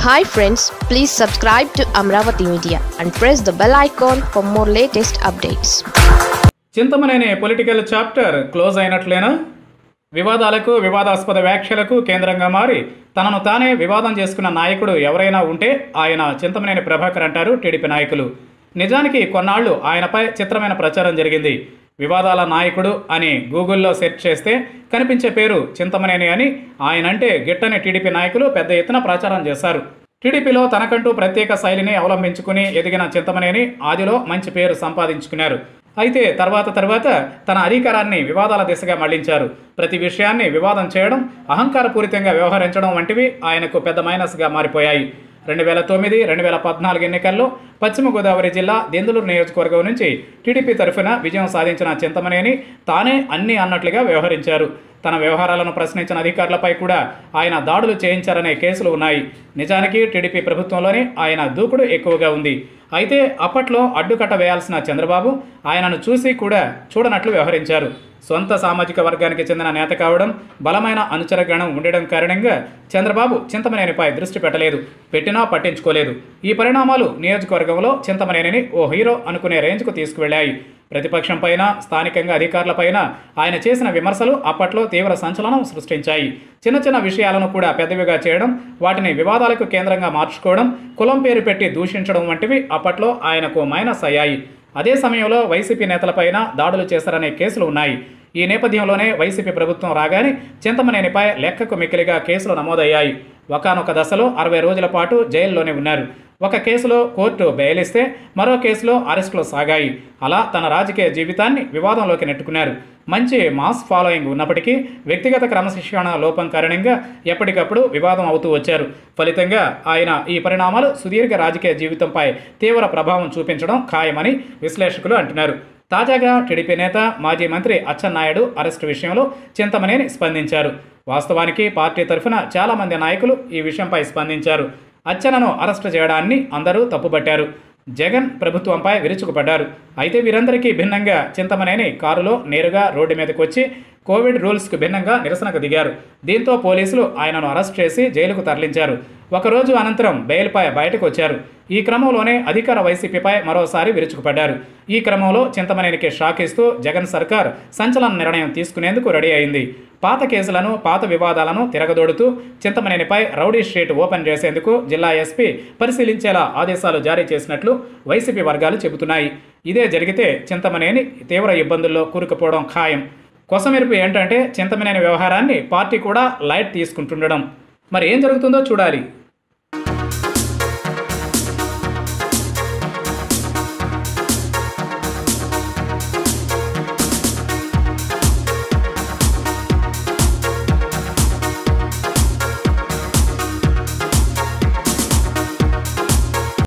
hi friends please subscribe to Amaravati media and press the bell icon for more latest updates Chintamaneni political chapter close అయినట్లేనా వివాదాలకు వివాదాస్పద వ్యాఖ్యలకు కేంద్రంగా మారి తనను తానే వివాదం చేసుకున్న నాయకుడు ఎవరైనా ఉంటే ఆయన చింతమనేని ప్రభాకర్ అంటారు టీడీపీ నాయకులు నిజానికి కొన్నాళ్లు ఆయనపై చిత్రమైన ప్రచారం జరిగింది వివాదాల నాయకుడు అని గూగుల్లో సెర్చ్ చేస్తే కనిపించే పేరు చింతమనేని అని ఆయనంటే గిట్టని టీడీపీ నాయకులు పెద్ద ఎత్తున ప్రచారం చేశారు టీడీపీలో తనకంటూ ప్రత్యేక శైలిని అవలంబించుకుని ఎదిగిన చింతమనేని ఆదిలో మంచి పేరు సంపాదించుకున్నారు అయితే తర్వాత తర్వాత తన అధికారాన్ని వివాదాల దిశగా మళ్లించారు ప్రతి విషయాన్ని వివాదం చేయడం అహంకారపూరితంగా వ్యవహరించడం వంటివి ఆయనకు పెద్ద మైనస్గా మారిపోయాయి రెండు వేల తొమ్మిది రెండు వేల పద్నాలుగు ఎన్నికల్లో పశ్చిమ గోదావరి జిల్లా దెందులూరు నియోజకవర్గం నుంచి టీడీపీ తరఫున విజయం సాధించిన చింతమనేని తానే అన్ని అన్నట్లుగా వ్యవహరించారు తన వ్యవహారాలను ప్రశ్నించిన అధికారులపై కూడా ఆయన దాడులు చేయించారనే కేసులు ఉన్నాయి నిజానికి టీడీపీ ప్రభుత్వంలోనే ఆయన దూకుడు ఎక్కువగా ఉంది అయితే అప్పట్లో అడ్డుకట్ట వేయాల్సిన చంద్రబాబు ఆయనను చూసి కూడా చూడనట్లు వ్యవహరించారు సొంత సామాజిక వర్గానికి చెందిన నేత కావడం బలమైన అనుచరగణం ఉండడం కారణంగా చంద్రబాబు చింతమనేనిపై దృష్టి పెట్టలేదు పెట్టినా పట్టించుకోలేదు ఈ పరిణామాలు నియోజకవర్గంలో చింతమనేనిని ఓ హీరో అనుకునే రేంజ్కు తీసుకువెళ్లాయి ప్రతిపక్షం పైన స్థానికంగా అధికారులపైన ఆయన చేసిన విమర్శలు అప్పట్లో తీవ్ర సంచలనం సృష్టించాయి చిన్న చిన్న విషయాలను కూడా పెద్దవిగా చేయడం వాటిని వివాదాలకు కేంద్రంగా మార్చుకోవడం కులం పేరు పెట్టి దూషించడం వంటివి అప్పట్లో ఆయనకు మైనస్ అయ్యాయి అదే సమయంలో వైసీపీ నేతలపైన దాడులు చేశారనే కేసులు ఉన్నాయి ఈ నేపథ్యంలోనే వైసీపీ ప్రభుత్వం రాగానే చింతమనేనిపై లెక్కకు మిక్కిలిగా కేసులు నమోదయ్యాయి ఒకనొక దశలో అరవై రోజుల పాటు జైల్లోనే ఉన్నారు ఒక కేసులో కోర్టు బెయిల్ ఇస్తే మరో కేసులో అరెస్టులు సాగాయి అలా తన రాజకీయ జీవితాన్ని వివాదంలోకి నెట్టుకున్నారు మంచి మాస్ ఫాలోయింగ్ ఉన్నప్పటికీ వ్యక్తిగత క్రమశిక్షణ లోపం కారణంగా ఎప్పటికప్పుడు వివాదం అవుతూ వచ్చారు ఫలితంగా ఆయన ఈ పరిణామాలు సుదీర్ఘ రాజకీయ జీవితంపై తీవ్ర ప్రభావం చూపించడం ఖాయమని విశ్లేషకులు అంటున్నారు తాజాగా టీడీపీ నేత మాజీ మంత్రి అచ్చెన్నాయుడు అరెస్టు విషయంలో చింతమనేని స్పందించారు వాస్తవానికి పార్టీ తరఫున చాలామంది నాయకులు ఈ విషయంపై స్పందించారు అచ్చెన్నను అరెస్టు చేయడాన్ని అందరూ తప్పుపట్టారు జగన్ ప్రభుత్వంపై విరుచుకుపడ్డారు అయితే వీరందరికీ భిన్నంగా చింతమనేని కారులో నేరుగా రోడ్డు మీదకి వచ్చి కోవిడ్ రూల్స్కు భిన్నంగా నిరసనకు దిగారు దీంతో పోలీసులు ఆయనను అరెస్ట్ చేసి జైలుకు తరలించారు ఒకరోజు అనంతరం బెయిల్పై బయటకు వచ్చారు ఈ క్రమంలోనే అధికార వైసీపీపై మరోసారి విరుచుకుపడ్డారు ఈ క్రమంలో చింతమనేనికి షాక్ ఇస్తూ జగన్ సర్కార్ సంచలన నిర్ణయం తీసుకునేందుకు రెడీ అయింది పాత కేసులను పాత వివాదాలను తిరగదోడుతూ చింతమనేనిపై రౌడీ షీట్ ఓపెన్ చేసేందుకు జిల్లా ఎస్పీ పరిశీలించేలా ఆదేశాలు జారీ చేసినట్లు వైసీపీ వర్గాలు చెబుతున్నాయి ఇదే జరిగితే చింతమనేని తీవ్ర ఇబ్బందుల్లో కూరుకుపోవడం ఖాయం కొసమెరుపు ఏంటంటే చింతమనేని వ్యవహారాన్ని పార్టీ కూడా లైట్ తీసుకుంటుండడం మరి ఏం జరుగుతుందో చూడాలి